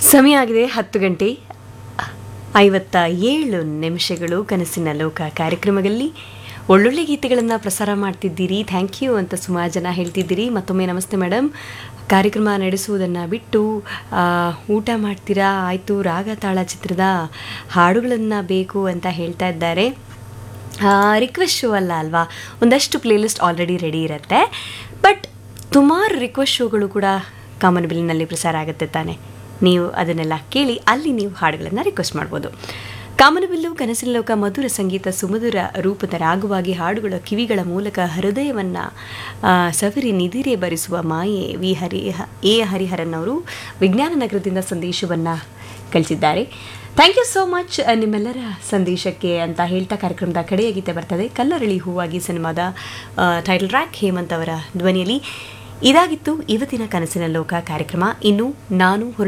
ಸಮಯ ಆಗಿದೆ ಹತ್ತು ಗಂಟೆ ಐವತ್ತ ಏಳು ನಿಮಿಷಗಳು ಕನಸಿನ ಲೋಕ ಕಾರ್ಯಕ್ರಮದಲ್ಲಿ ಒಳ್ಳೊಳ್ಳೆ ಗೀತೆಗಳನ್ನು ಪ್ರಸಾರ ಮಾಡ್ತಿದ್ದೀರಿ ಥ್ಯಾಂಕ್ ಯು ಅಂತ ಸುಮಾರು ಜನ ಹೇಳ್ತಿದ್ದೀರಿ ಮತ್ತೊಮ್ಮೆ ನಮಸ್ತೆ ಮೇಡಮ್ ಕಾರ್ಯಕ್ರಮ ನಡೆಸುವುದನ್ನು ಬಿಟ್ಟು ಆ, ಊಟ ಮಾಡ್ತೀರಾ ಆಯಿತು ರಾಗ ತಾಳ ಚಿತ್ರದ ಹಾಡುಗಳನ್ನು ಬೇಕು ಅಂತ ಹೇಳ್ತಾ ಇದ್ದಾರೆ ರಿಕ್ವೆಸ್ಟ್ ಶೋ ಅಲ್ಲ ಅಲ್ವಾ ಒಂದಷ್ಟು ಪ್ಲೇಲಿಸ್ಟ್ ಆಲ್ರೆಡಿ ರೆಡಿ ಇರುತ್ತೆ ಬಟ್ ಸುಮಾರು ರಿಕ್ವೆಸ್ಟ್ ಶೋಗಳು ಕೂಡ ಕಾಮನ್ ಬಿಲ್ನಲ್ಲಿ ಪ್ರಸಾರ ಆಗುತ್ತೆ ತಾನೆ ನೀವು ಅದನ್ನೆಲ್ಲ ಕೇಳಿ ಅಲ್ಲಿ ನೀವು ಹಾಡುಗಳನ್ನು ರಿಕ್ವೆಸ್ಟ್ ಮಾಡ್ಬೋದು ಕಾಮನಬಿಲ್ಲು ಕನಸಿನ ಲೋಕ ಮಧುರ ಸಂಗೀತ ಸುಮಧುರ ರೂಪದ ರಾಗವಾಗಿ ಹಾಡುಗಳ ಕಿವಿಗಳ ಮೂಲಕ ಹೃದಯವನ್ನು ಸವಿರಿ ನಿಧಿರೆ ಬರಿಸುವ ಮಾಯೆ ವಿ ಹರಿ ಎ ಹರಿಹರನ್ ಅವರು ವಿಜ್ಞಾನ ನಗರದಿಂದ ಸಂದೇಶವನ್ನು ಕಳಿಸಿದ್ದಾರೆ ಥ್ಯಾಂಕ್ ಯು ಸೋ ಮಚ್ ನಿಮ್ಮೆಲ್ಲರ ಸಂದೇಶಕ್ಕೆ ಅಂತ ಹೇಳ್ತಾ ಕಾರ್ಯಕ್ರಮದ ಕಡೆಯ ಗೀತೆ ಬರ್ತದೆ ಕಲ್ಲರಳಿ ಹೂವಾಗಿ ಸಿನಿಮಾದ ಟೈಟಲ್ ಟ್ರ್ಯಾಕ್ ಹೇಮಂತ್ ಅವರ ಧ್ವನಿಯಲ್ಲಿ ಇದಾಗಿತ್ತು ಇವತ್ತಿನ ಕನಸಿನ ಲೋಕ ಕಾರ್ಯಕ್ರಮ ಇನ್ನು ನಾನು ಹೊರಡು